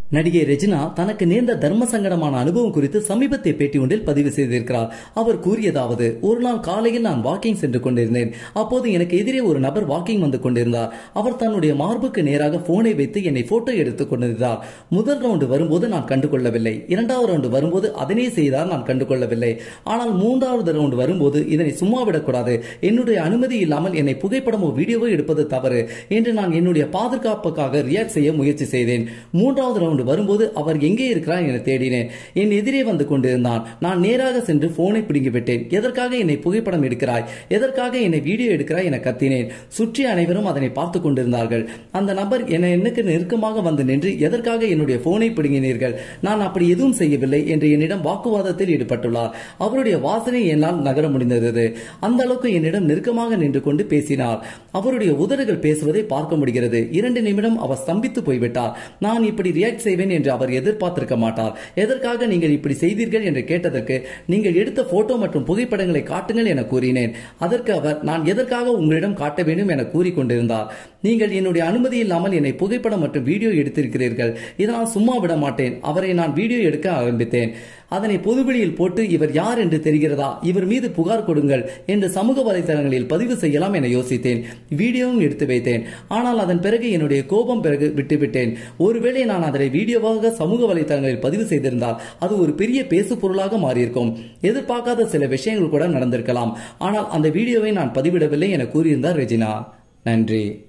நடிகை ரெஜினா தனக்கு நேர்ந்த தர்ம சங்கடமான அனுபவம் குறித்து சமீபத்திய பேட்டி ஒன்றில் பதிவு செய்திருக்கிறார் அவர் கூறியதாவது ஒரு நாள் காலையில் நான் வாக்கிங் சென்று கொண்டிருந்தேன் அப்போது எனக்கு எதிரே ஒரு நபர் வாக்கிங் வந்து கொண்டிருந்தார் அவர் தன்னுடைய மார்புக்கு நேராக போனை வைத்து என்னை போட்டோ எடுத்துக் கொண்டிருந்தார் முதல் ரவுண்டு வரும்போது நான் கண்டுகொள்ளவில்லை இரண்டாவது ரவுண்டு வரும்போது அதனை செய்தார் நான் கண்டுகொள்ளவில்லை ஆனால் மூன்றாவது ரவுண்டு வரும்போது இதனை சும்மா விடக்கூடாது என்னுடைய அனுமதி இல்லாமல் என்னை புகைப்படமோ வீடியோவோ எடுப்பது தவறு என்று நான் என்னுடைய பாதுகாப்புக்காக ரியாக்ட் செய்ய முயற்சி செய்தேன் மூன்றாவது ரவுண்டு வரும்போது அவர் எங்கே இருக்கிறார் என தேடினேன் என் எதிரே வந்து கொண்டிருந்தான் நான் நேராக சென்று போனை பிடுங்கி விட்டேன் எதற்காக என்னை புகைப்படம் எடுக்கிறாய் எதற்காக என்னை வீடியோ எடுக்கிறாய் என கத்தினேன் சுற்றி அனைவரும் அதனை பார்த்து கொண்டிருந்தார்கள் அந்த நபர் என்னை எனக்கு நெருக்கமாக வந்து நின்று எதற்காக என்னுடைய போனை பிடுங்கினீர்கள் நான் அப்படி எதுவும் செய்யவில்லை என்று என்னிடம் வாக்குவாதத்தில் ஈடுபட்டுள்ளார் அவருடைய வாசனை என்னால் நகர முடிந்தது அந்த அளவுக்கு என்னிடம் நெருக்கமாக நின்று கொண்டு பேசினார் அவருடைய உதடுகள் பேசுவதை பார்க்க முடிகிறது இரண்டு நிமிடம் அவர் ஸ்தம்பித்து போய்விட்டார் நான் இப்படி ரியாக்ட் செய்வேன் என்று அவர் எதிர்பார்த்திருக்க மாட்டார் எதற்காக நீங்கள் இப்படி செய்தீர்கள் என்று கேட்டதற்கு நீங்கள் எடுத்த போட்டோ மற்றும் புகைப்படங்களை காட்டுங்கள் என கூறினேன் அதற்கு அவர் நான் எதற்காக உங்களிடம் காட்ட வேண்டும் என கூறிக்கொண்டிருந்தார் நீங்கள் என்னுடைய அனுமதி இல்லாமல் என்னை புகைப்படம் மற்றும் வீடியோ எடுத்திருக்கிறீர்கள் இதனால் சும்மா விட மாட்டேன் அவரை நான் வீடியோ எடுக்க ஆரம்பித்தேன் அதனை பொதுவெளியில் போட்டு இவர் யார் என்று தெரிகிறதா இவர் மீது புகார் கொடுங்கள் என்று சமூக வலைதளங்களில் பதிவு செய்யலாம் என யோசித்தேன் வீடியோவும் எடுத்து வைத்தேன் ஆனால் அதன் பிறகு என்னுடைய கோபம் பிறகு விட்டுவிட்டேன் ஒருவேளை நான் அதனை வீடியோவாக சமூக வலைதளங்களில் பதிவு செய்திருந்தால் அது ஒரு பெரிய பேசு பொருளாக மாறியிருக்கும் எதிர்பார்க்காத சில விஷயங்கள் கூட நடந்திருக்கலாம் ஆனால் அந்த வீடியோவை நான் பதிவிடவில்லை என கூறியிருந்தார் ரெஜினா நன்றி